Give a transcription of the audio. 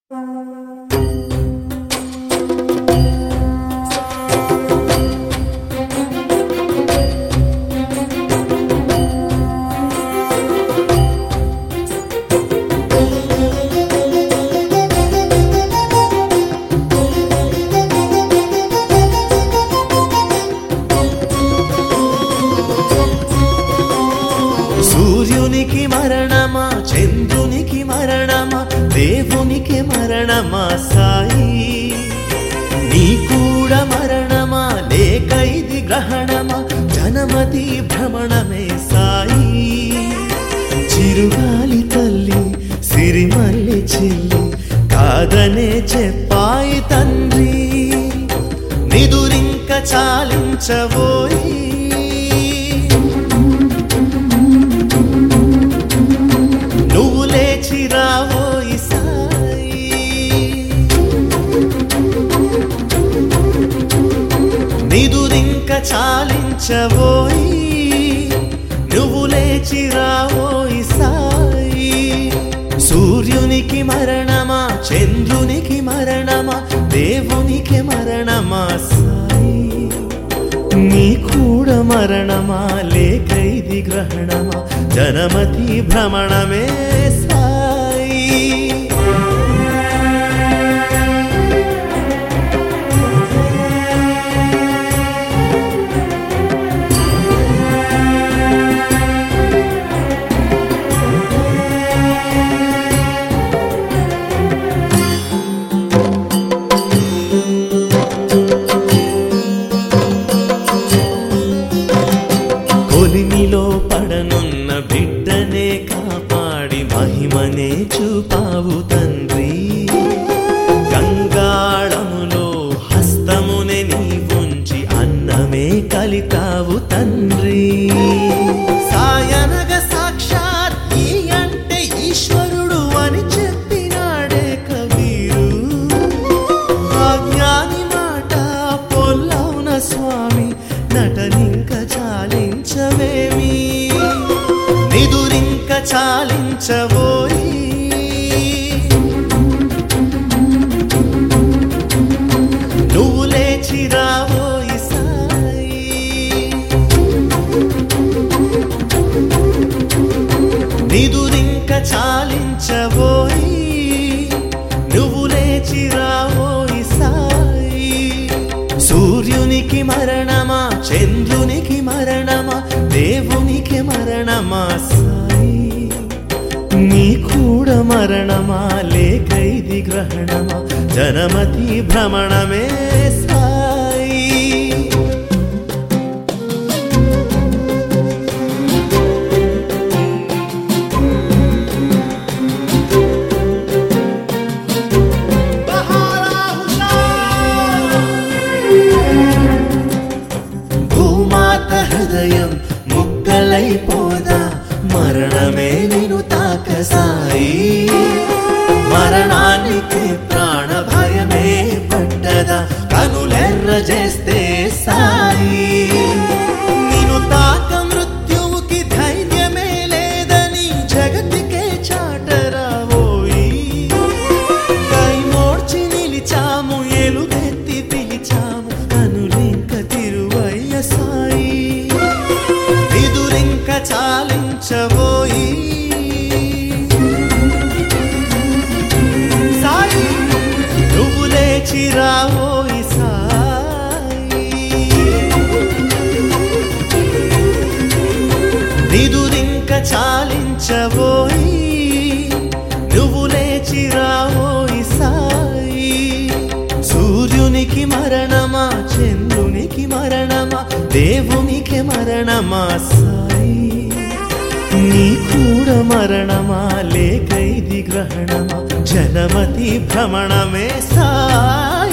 సూర్యునికి మరణమా చంద్రునికి మరణమా దేవునికి మరణమా సాయి నీ కూడా మరణమా లేక ఇది గ్రహణమా జనమతి భ్రమణమే సాయి చిరుగాలి తల్లి సిరిమల్లి చెల్లి కాదనే చెప్పాయి తండ్రి నిదురింక చాలించబోయి నువ్వు లేచి రావోయి సాయి నిదురింక చాలించబోయి నువ్వు లేచి రావోయి సాయి సూర్యునికి మరణమా చంద్రునికి మరణమా దేవునికి మరణమా సాయి నీ కూడా మరణమా లేక ఇది గ్రహణమా జనమతి భ్రమణమే సాయి కొలిమిలో పడనున్న బిడ్డనే కాపాడి మహిమనే చూపావు తండ్రి గంగాళములో హస్తమునే నీ ఉంచి అన్నమే కలితావు తండ్రి సాయనగ సాక్షాత్ ఈ అంటే ఈశ్వరుడు అని చెప్పినాడే కబీరు ఆ జ్ఞాని మాట పొల్లవున స్వామి నటనింక చాలించవేమి నిదురింక చాలించబోయి నువ్వు లేచి రాబోయి సాయి నిదురింక చాలించబోయి నువ్వు లేచి రావోయి సాయి సూర్యునికి మరణమా చంద్రునికి మరణమా దేవునికి మరణమా సాయి నీ కూడా మరణమా లేక ఇది గ్రహణమా జనమతి భ్రమణమే సాయి భూమాత హృదయం ముక్కలైపోదా మరణమే నిను తాకసాయి మరణానికి ప్రాణ భయమే పట్టదా కనులెర్ర చేస్తే సాయి నిను తాక మృత్యువుకి ధైర్యమే లేదని జగతికే చాటరావోయి కై మోడ్చి నిలిచాము ఎలుగెత్తి పిలిచాము కనులింక తిరువయ్య సాయి ఎదురింక చాలించబోయి సాయి నువ్వు లేచి రావోయి సాయి నిదురింక చాలించబోయి నువ్వు లేచి రావోయి సాయి సూర్యునికి మరణమా చంద్రునికి మరణమా దేవునికి మరణమా సాయి నీ కూడా మరణమా లేక ఇది గ్రహణమా జనమతి భ్రమణమే సాయి